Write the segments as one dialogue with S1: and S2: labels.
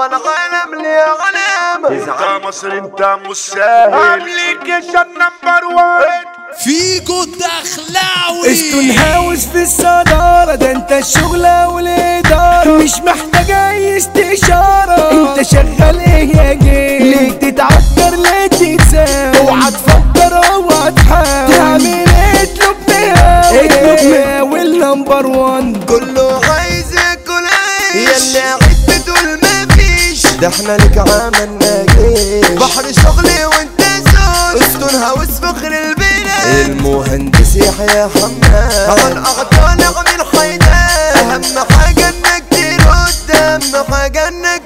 S1: انا غنم لي غنم
S2: انت مصر انت مش سهل ابليكيشن نمبر 1
S3: فيجو الدخلاوي
S4: استون هاوس في الصدارة ده انت الشغلة والإدارة مش محتاج أي استشارة انت شغال ايه يا جيل ليه تتعكر ليه تتساوي اوعى تفكر اوعى تحاول تعمل ايه اطلب مهاوي اطلب مهاوي نمبر وان
S1: كله عايز ياكل عيش ياللي عدت دول مفيش ده احنا لك عملنا جيش بحر شغلي وانت زوج استون هاوس فخر البلاد المهندس يحيى حماد عن اعطاني عن الحيدان اهم حاجة انك ترد اهم حاجة انك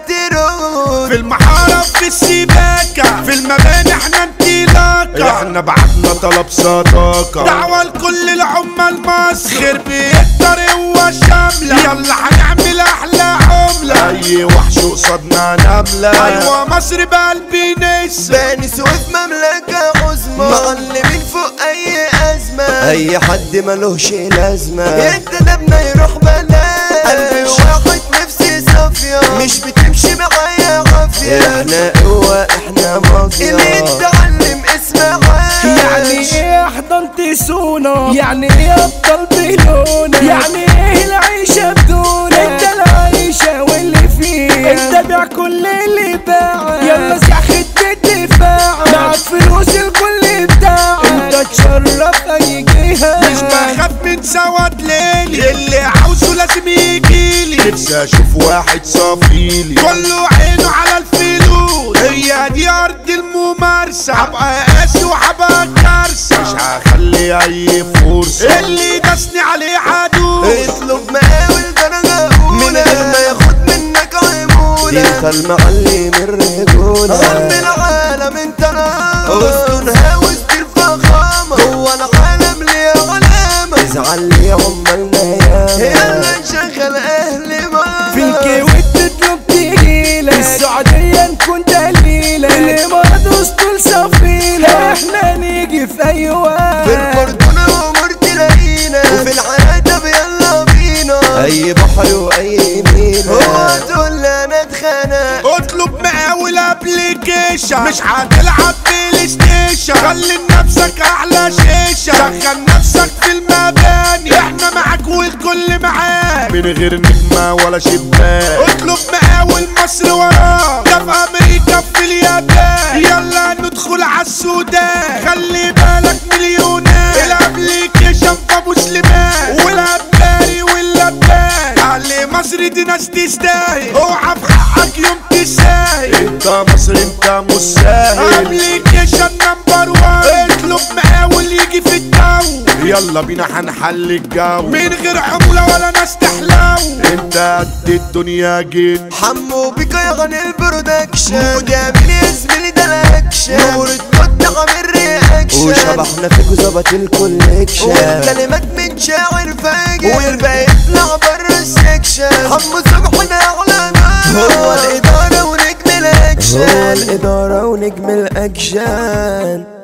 S1: ترد
S2: في المحارة في السباكة في المباني احنا انطلاقة احنا بعتنا طلب صداقة دعوة لكل العمال مصر خير بيقدر هو شاملة يلا هنعمل احلى عملة اي وحش قصادنا نملة ايوه مصر بقلبي نسا
S1: بني سويف مملكة عظمى معلمين فوق أي أزمة أي حد ملوش لازمة يتدبنا يروح بلاش قلبي واحد نفسي صافية مش بتمشي معايا عافية احنا قوة احنا مافيا اللي اتعلم اسمه
S4: يعني ايه احضنت سونا يعني ايه ابطال بلونا يعني ايه العيشة بدونا انت العيشة واللي فيها انت بيع كل اللي باع يلا زع خدة دفاع معك فلوس الكل بتاع انت تشرف اي جهة
S2: مش بخاف من سواد ليلي اللي عاوزه لازم يجيلي نفسي اشوف واحد صافيلي كله عينه على الفلوس هي دي ارض الممارسة هبقى قاسي وهبقى كارثة مش هخلي اي فرصة اللي دسني عليه هدوس
S1: اطلب مقاول درجة أولى من غير ما ياخد منك عمولة انت المعلم الرجولة هم العالم انت استون هاوس دي الفخامة جوه العالم ليه علامة ازعل لي عمالنا ياما يلا نشغل اهل مصر
S4: في الكويت تطلب تجيلة السعودية نكون دليلة الامارات اسطول صفيلة احنا نيجي في اي وقت
S1: في الأردن أمور تلاقينا وفي العتب يلا بينا أي بحر وأي مينا هو تقول أنا اتخانق
S2: اطلب مقاول ابليكيشن مش هتلعب بلاي ستيشن خلي لنفسك احلى شيشه شغل نفسك في المباني احنا معاك والكل معاك من غير نجمه ولا شباك اطلب مقاول مصر وراك ده في امريكا في اليابان يلا ندخل على السودان خلي بالك مليونات الابليكيشن في ابو سليمان والاباري واللبان علي مصر دي ناس تستاهل اوعى في حقك يوم تساهل انت مصر انت مش ساهل ابليكيشن نمبر 1 اطلب مقاول يجي في الجو يلا بينا هنحل الجو من غير عمولة ولا ناس تحلو انت قد الدنيا جيت
S1: حمو بيكا يا غني البرودكشن وده من يا زميلي ده الاكشن نور التوت عامل رياكشن وشبحنا فيكو ظبط الكوليكشن والكلمات من شاعر فاجر والباقي يطلع بره السكشن حمو صبحنا اعلى هو الاداره ونجم الاكشن هو الاداره ونجم الاكشن